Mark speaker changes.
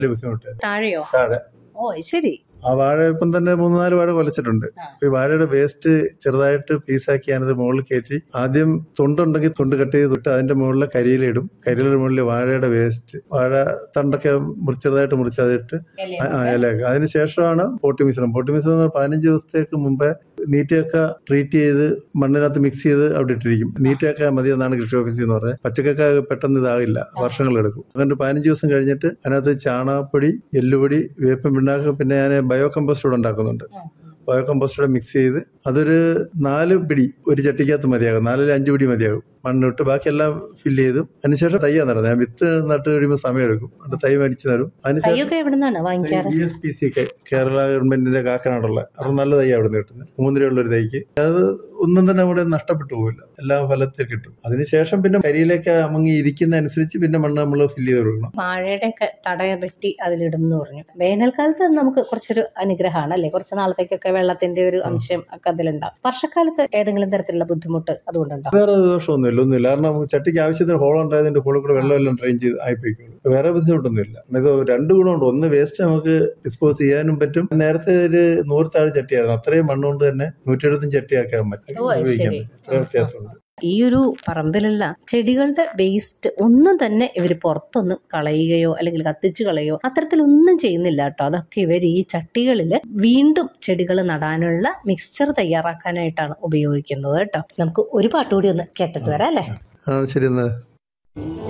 Speaker 1: വലിയ ബുദ്ധിമുട്ട്
Speaker 2: താഴെയോ
Speaker 1: താഴെ
Speaker 2: ഓ ശരി
Speaker 1: ആ വാഴ ഇപ്പം തന്നെ മൂന്ന് നാല് വാഴ കൊലച്ചിട്ടുണ്ട്
Speaker 2: ആ.
Speaker 1: ഈ വാഴയുടെ വേസ്റ്റ് ചെറുതായിട്ട് പീസാക്കി ഞാനത് മുകളിൽ കയറ്റി ആദ്യം തൊണ്ടുണ്ടെങ്കിൽ തൊണ്ട് കട്ട് ചെയ്ത് തൊട്ട് അതിന്റെ മുകളിൽ കരിയിലിടും കരിയിലെ മുകളിൽ വാഴയുടെ വേസ്റ്റ് വാഴ തണ്ടൊക്കെ മുറിച്ച് ചെറുതായിട്ട് മുറിച്ച് അതിട്ട് ആ, ആ, ഇലയൊക്കെ അതിന് ശേഷമാണ് പോട്ടി മിശ്രം പോട്ടി മിശ്രം എന്ന് പറഞ്ഞാൽ പതിനഞ്ച് ദിവസത്തേക്ക് മുമ്പേ നീറ്റയൊക്കെ ട്രീറ്റ് ചെയ്ത് മണ്ണിനകത്ത് മിക്സ് ചെയ്ത് അവിടെ ഇട്ടിരിക്കും നീറ്റയൊക്കെ മതി എന്നാണ് കൃഷി ഓഫീസിൽ എന്ന് പറഞ്ഞത് പച്ചക്കൊക്കെ പെട്ടെന്ന് ഇതാകില്ല വർഷങ്ങളെടുക്കും അതുകൊണ്ട് പതിനഞ്ച് ദിവസം കഴിഞ്ഞിട്ട് അതിനകത്ത് ചാണകപ്പൊടി എല്ലുപൊടി വേപ്പൻ പിണ്ണാക്ക് പിന്നെ ഞാൻ ബയോ കമ്പോസ്റ്റ് കൂടെ ഉണ്ടാക്കുന്നുണ്ട് ബയോ കമ്പോസ്റ്റോടെ മിക്സ് ചെയ്ത് അതൊരു നാല് പിടി ഒരു ചട്ടിക്കകത്ത് മതിയാകും നാലിൽ അഞ്ച് പിടി മതിയാകും മണ്ണിട്ട് ബാക്കിയെല്ലാം ഫില്ല് ചെയ്തും അതിനുശേഷം തയ്യാ നടുന്നത് ഞാൻ വിത്ത് നട്ട് കഴിയുമ്പോൾ സമയമെടുക്കും എന്നിട്ട് തൈ മേടിച്ച് നടും അതിനുശേഷം
Speaker 2: തൈയൊക്കെ എവിടെ നിന്നാണ് വാങ്ങിക്കാറ്
Speaker 1: B F P C Kerala ഗവൺമെന്റിന്റെ കാക്കനാടുള്ള അത് നല്ല തൈ അവിടെ നിന്ന് കിട്ടുന്നത് മൂന്ന് രൂപയുള്ള ഒരു തൈക്ക് അത് ഒന്നും തന്നെ അവിടെ നഷ്ടപ്പെട്ടു പോകില്ല എല്ലാം ഫലത്തിൽ കിട്ടും അതിനുശേഷം പിന്നെ കരിയിലേക്ക് അമങ്ങി ഇരിക്കുന്ന അനുസരിച്ച് പിന്നെ മണ്ണ് നമ്മൾ ഫില്ല് ചെയ്ത് കൊടുക്കണം
Speaker 2: വാഴയുടെ ഒക്കെ തട വെട്ടി അതിലിടും എന്ന് പറഞ്ഞു വേനൽക്കാലത്ത് അത് നമുക്ക് കുറച്ചൊരു അനുഗ്രഹമാണ് അല്ലേ കുറച്ച് നാളത്തേക്കൊക്കെ വെള്ളത്തിന്റെ ഒരു അംശം ഒക്കെ അതിലുണ്ടാവും വർഷക്കാലത്ത് ഏതെങ്കിലും തരത്തിലുള്ള ബുദ്ധിമുട്ട് അതുകൊണ്ടുണ്ടാവും
Speaker 1: വേറെ ദോഷമൊന്നുമില്ല ഒന്നുമില്ല കാരണം ചട്ടിക്ക് ആവശ്യത്തിന് ഹോൾ ഉണ്ടായതിന്റെ കൂടെ കൂടെ വെള്ളമെല്ലാം ഡ്രെയിൻ ചെയ്ത് ആയിപ്പോയിക്കോളും വേറെ ബുദ്ധിമുട്ടൊന്നുമില്ല ഇത് രണ്ട് ഗുണമുണ്ട് ഒന്ന് വേസ്റ്റ് നമുക്ക് ഡിസ്പോസ് ചെയ്യാനും പറ്റും നേരത്തെ ഒരു നൂറ് ചട്ടിയായിരുന്നു അത്രയും മണ്ണുകൊണ്ട് തന്നെ നൂറ്റി എഴുപത്തഞ്ച് ചട്ടിയാക്കാൻ പറ്റും
Speaker 2: ഓ, അത്
Speaker 1: ഉപയോഗിക്കാൻ
Speaker 2: ശരി.
Speaker 1: പറ്റും അത്ര വ്യത്യാസമുണ്ട്
Speaker 2: ഈ ഒരു പറമ്പിലുള്ള ചെടികളുടെ വേസ്റ്റ് ഒന്നും തന്നെ ഇവർ പുറത്തൊന്നും കളയുകയോ അല്ലെങ്കിൽ കത്തിച്ചു കളയോ അത്തരത്തിലൊന്നും ചെയ്യുന്നില്ല കേട്ടോ അതൊക്കെ ഇവർ ഈ ചട്ടികളിൽ വീണ്ടും ചെടികൾ നടാനുള്ള മിക്സ്ചർ തയ്യാറാക്കാനായിട്ടാണ് ഉപയോഗിക്കുന്നത് കേട്ടോ നമുക്ക് ഒരു പാട്ടുകൂടി ഒന്ന് കേട്ടിട്ട് വരാം അല്ലേ
Speaker 1: ആ ശരി എന്നാ